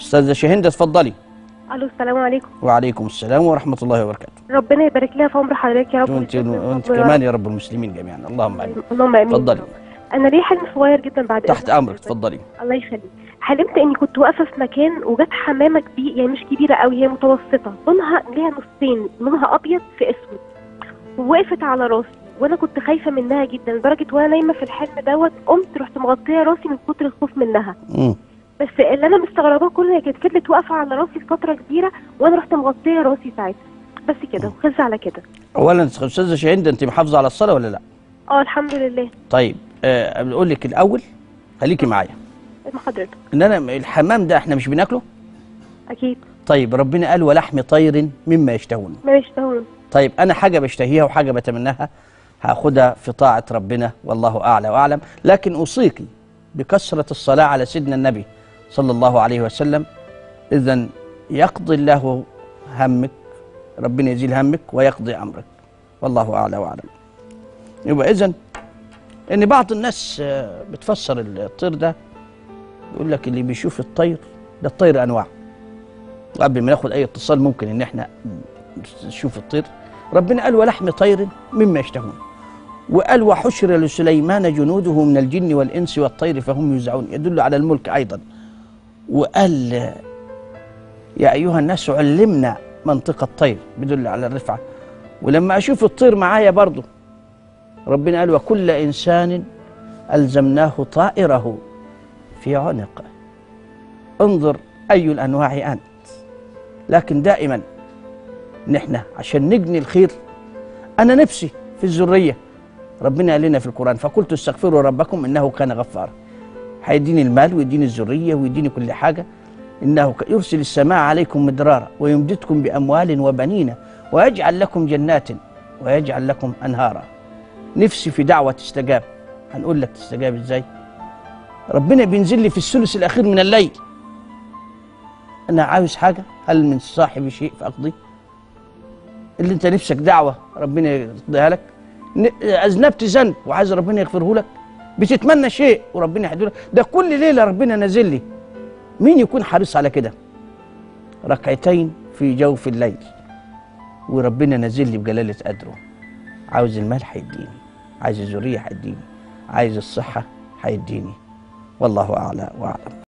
استاذه شاهندة اتفضلي الو السلام عليكم وعليكم السلام ورحمه الله وبركاته ربنا يبارك لها في عمر حضرتك يا رب وانت ويجزيك وانت الصبر يا كمان يا رب المسلمين جميعا اللهم امين رب. اللهم امين اتفضلي انا ليه حلم صغير جدا بعد تحت إذنك امرك حضرتك. اتفضلي الله يخليك حلمت اني كنت واقفه في مكان وجت حمامه كبيره يعني مش كبيره قوي هي متوسطه لونها ليها نصين لونها ابيض في اسود ووقفت على راسي وانا كنت خايفه منها جدا لدرجه وانا نايمه في الحلم دوت قمت رحت مغطيه راسي من كتر الخوف منها مم. بس اللي انا مستغرباه كله هي كانت فضلت واقفه على راسي لفتره كبيره وانا رحت مغطيه راسي ساعتها بس كده وخلص على كده اولا استاذه شاهندة انت محافظه على الصلاه ولا لا اه الحمد لله طيب أه بقول لك الاول خليكي معايا مع حضرتك ان انا الحمام ده احنا مش بناكله اكيد طيب ربنا قال ولحم طير مما يشتهون ما يشتهون طيب انا حاجه بشتهيها وحاجه بتمناها هاخدها في طاعه ربنا والله اعلى واعلم لكن اوصيك بكثره الصلاه على سيدنا النبي صلى الله عليه وسلم اذا يقضي الله همك ربنا يزيل همك ويقضي امرك والله اعلى واعلم يبقى اذا ان بعض الناس آه، بتفسر الطير ده يقول لك اللي بيشوف الطير ده الطير انواع وقبل ما ناخد اي اتصال ممكن ان احنا نشوف الطير ربنا قال ولحم طير مما يشتهون وقال وحشر لسليمان جنوده من الجن والانس والطير فهم يوزعون يدل على الملك ايضا وقال يا ايها الناس علمنا منطق الطير بيدل على الرفعه ولما اشوف الطير معايا برضه ربنا قال وكل انسان الزمناه طائره في عنقه انظر اي الانواع انت لكن دائما نحن عشان نجني الخير انا نفسي في الذريه ربنا قال لنا في القران فقلت استغفروا ربكم انه كان غفارا هيديني المال ويديني الذريه ويديني كل حاجه انه ك- يرسل السماء عليكم مدرارا ويمددكم باموال وبنين ويجعل لكم جنات ويجعل لكم انهارا نفسي في دعوه تستجاب هنقول لك تستجاب ازاي ربنا بينزل لي في الثلث الاخير من الليل انا عاوز حاجه هل من صاحب شيء فاقضيه اللي انت نفسك دعوه ربنا يقضيها لك ن- اذنبت ذنب وعايز ربنا يغفره لك بتتمنى شيء وربنا يحدده لك ده كل ليله ربنا نازل لي مين يكون حريص على كده ركعتين في جوف الليل وربنا نازل لي بجلاله قدره عاوز المال هيديني عايز الذريه هيديني عايز الصحه هيديني والله اعلى واعلم